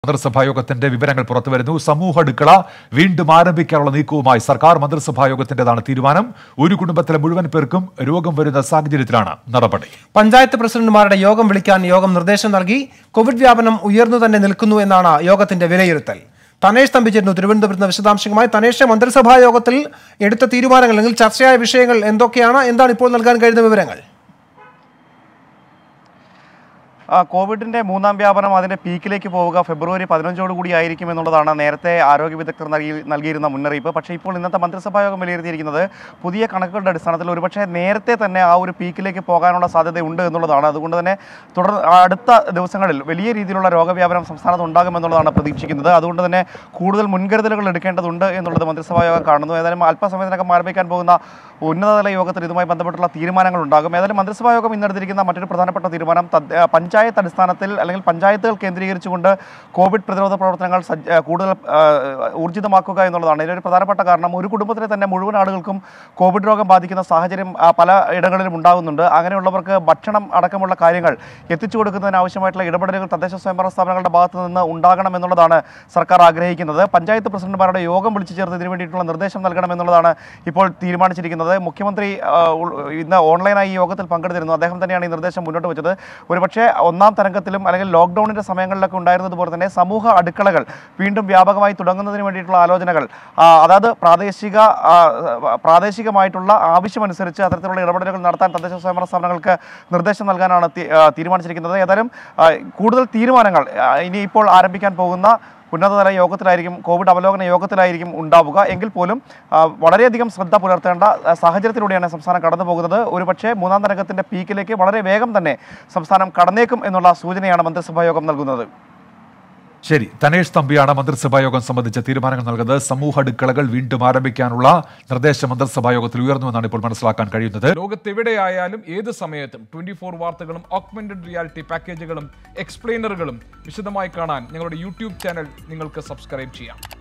മന്ത്രിസഭാ യോഗത്തിന്റെ വിവരങ്ങൾ പുറത്തുവരുന്നു സമൂഹ അടുക്കള വീണ്ടും ആരംഭിക്കാനുള്ള നീക്കവുമായി സർക്കാർ മന്ത്രിസഭാ യോഗത്തിന്റേതാണ് തീരുമാനം ഒരു കുടുംബത്തിലെ മുഴുവൻ പേർക്കും രോഗം വരുന്ന സാഹചര്യത്തിലാണ് നടപടി പഞ്ചായത്ത് പ്രസിഡന്റുമാരുടെ യോഗം വിളിക്കാൻ യോഗം നിർദ്ദേശം നൽകി കോവിഡ് വ്യാപനം ഉയർന്നു തന്നെ നിൽക്കുന്നു എന്നാണ് യോഗത്തിന്റെ വിലയിരുത്തൽ തനേഷ് തമ്പിച്ചിരുന്നു തിരുവനന്തപുരത്ത് നിന്ന് വിശദാംശങ്ങളുമായി തനേഷ് മന്ത്രിസഭാ യോഗത്തിൽ എടുത്ത തീരുമാനങ്ങൾ അല്ലെങ്കിൽ ചർച്ചയായ വിഷയങ്ങൾ എന്തൊക്കെയാണ് എന്താണ് ഇപ്പോൾ നൽകാൻ കഴിയുന്ന വിവരങ്ങൾ ആ, കോവിഡിന്റെ മൂന്നാം വ്യാപനം അതിന്റെ പീക്കിലേക്ക് പോവുക ഫെബ്രുവരി പതിനഞ്ചോട് കൂടി ആയിരിക്കും എന്നുള്ളതാണ് നേരത്തെ ആരോഗ്യ വിദഗ്ധർ നൽകി നൽകിയിരുന്ന മുന്നറിയിപ്പ് പക്ഷേ ഇപ്പോൾ ഇന്നത്തെ മന്ത്രിസഭാ യോഗം വിലയിരുത്തിയിരിക്കുന്നത് പുതിയ കണക്കുകളുടെ അടിസ്ഥാനത്തിൽ ഒരുപക്ഷെ നേരത്തെ തന്നെ ആ ഒരു പീക്കിലേക്ക് പോകാനുള്ള സാധ്യതയുണ്ട് എന്നുള്ളതാണ് അതുകൊണ്ട് തന്നെ തുടർ അടുത്ത ദിവസങ്ങളിൽ വലിയ രീതിയിലുള്ള രോഗവ്യാപനം സംസ്ഥാനത്ത് ഉണ്ടാകുമെന്നുള്ളതാണ് പ്രതീക്ഷിക്കുന്നത് അതുകൊണ്ട് തന്നെ കൂടുതൽ മുൻകരുതലുകൾ എടുക്കേണ്ടതുണ്ട് എന്നുള്ളത് മന്ത്രിസഭാ യോഗം കാണുന്നു ഏതായാലും അല്പസമയത്തിനകം ആരംഭിക്കാൻ പോകുന്ന ഉന്നതതല യോഗത്തിൽ ഇതുമായി ബന്ധപ്പെട്ടുള്ള തീരുമാനങ്ങൾ ഉണ്ടാകും ഏതായാലും മന്ത്രിസഭാ യോഗം ഇന്നെടുത്തിരിക്കുന്ന മറ്റൊരു പ്രധാനപ്പെട്ട തീരുമാനം തദ്ദ- ആ, പഞ്ചായത്ത് അടിസ്ഥാനത്തിൽ അല്ലെങ്കിൽ പഞ്ചായത്തുകൾ കേന്ദ്രീകരിച്ചുകൊണ്ട് കോവിഡ് പ്രതിരോധ പ്രവർത്തനങ്ങൾ സജ്ജ ആ, കൂടുതൽ ആ, ഊർജിതമാക്കുക എന്നുള്ളതാണ് ഇതിനൊരു പ്രധാനപ്പെട്ട കാരണം ഒരു കുടുംബത്തിലെ തന്നെ മുഴുവൻ ആളുകൾക്കും കോവിഡ് രോഗം ബാധിക്കുന്ന സാഹചര്യം ആ, പല ഇടങ്ങളിലും ഉണ്ടാകുന്നുണ്ട് അങ്ങനെയുള്ളവർക്ക് ഭക്ഷണം അടക്കമുള്ള കാര്യങ്ങൾ എത്തിച്ചു കൊടുക്കുന്നതിന് ആവശ്യമായിട്ടുള്ള ഇടപെടലുകൾ തദ്ദേശ സ്വയംഭരണ സ്ഥാപനങ്ങളുടെ ഭാഗത്തു നിന്ന് ഉണ്ടാകണം എന്നുള്ളതാണ് സർക്കാർ ആഗ്രഹിക്കുന്നത് പഞ്ചായത്ത് പ്രസിഡന്റുമാരുടെ യോഗം വിളിച്ചു ചേർത്ത് ഇതിനു വേണ്ടിയിട്ടുള്ള നിർദ്ദേശം നൽകണം എന്നുള്ളതാണ് ഇപ്പോൾ തീരുമാനിച്ചിരിക്കുന്നത് മുഖ്യമന്ത്രി ആ, ഉൾ- ഇന്ന് ഓൺലൈനായി ഈ യോഗത്തിൽ പങ്കെടുത്തിരുന്നു അദ്ദേഹം തന്നെയാണ് ഈ നിർദ്ദേശം മുന്നോട്ട് വെച്ചത് ഒരുപക്ഷെ ഒന്നാം തരംഗത്തിലും അല്ലെങ്കിൽ ലോക്ക്ഡൌണിന്റെ സമയങ്ങളിലൊക്കെ ഉണ്ടായിരുന്നതുപോലെ തന്നെ സമൂഹ അടുക്കളകൾ വീണ്ടും വ്യാപകമായി തുടങ്ങുന്നതിന് വേണ്ടിയിട്ടുള്ള ആലോചനകൾ ആ, അതായത് പ്രാദേശിക ആ, പ്രാദേശികമായിട്ടുള്ള ആവശ്യമനുസരിച്ച് അത്തരത്തിലുള്ള ഇടപെടലുകൾ നടത്താൻ തദ്ദേശ സ്വയംഭരണ സ്ഥാപനങ്ങൾക്ക് നിർദ്ദേശം നൽകാനാണ് തീ- ആ, തീരുമാനിച്ചിരിക്കുന്നത് ഏതായാലും ആ, കൂടുതൽ തീരുമാനങ്ങൾ ആ, ഇനിയിപ്പോൾ ആരംഭിക്കാൻ പോകുന്ന ഉന്നതതല യോഗത്തിലായിരിക്കും കോവിഡ് അവലോകന യോഗത്തിലായിരിക്കും ഉണ്ടാവുക എങ്കിൽ പോലും ആ, വളരെയധികം ശ്രദ്ധ പുലർത്തേണ്ട ആ, സാഹചര്യത്തിലൂടെയാണ് സംസ്ഥാനം കടന്നു പോകുന്നത് ഒരുപക്ഷെ മൂന്നാം തരംഗത്തിന്റെ പീക്കിലേക്ക് വളരെ വേഗം തന്നെ സംസ്ഥാനം കടന്നേക്കും എന്നുള്ള സൂചനയാണ് മന്ത്രിസഭാ യോഗം നൽകുന്നത് ശരി തനേഷ് തമ്പിയാണ് മന്ത്രിസഭാ യോഗം സംബന്ധിച്ച തീരുമാനങ്ങൾ നൽകുന്നത് സമൂഹ അടുക്കളകൾ വീണ്ടും ആരംഭിക്കാനുള്ള നിർദ്ദേശം മന്ത്രിസഭാ യോഗത്തിൽ ഉയർന്നുവെന്നാണ് ഇപ്പോൾ മനസ്സിലാക്കാൻ കഴിയുന്നത് ലോകത്തെവിടെയായാലും ഏത് സമയത്തും ട്വന്റി ഫോർ വാർത്തകളും ഓഗ്മെന്റഡ് റിയാലിറ്റി പാക്കേജുകളും എക്സ്പ്ലെയിനറുകളും വിശദമായി കാണാൻ ഞങ്ങളുടെ യൂട്യൂബ് ചാനൽ നിങ്ങൾക്ക് സബ്സ്ക്രൈബ് ചെയ്യാം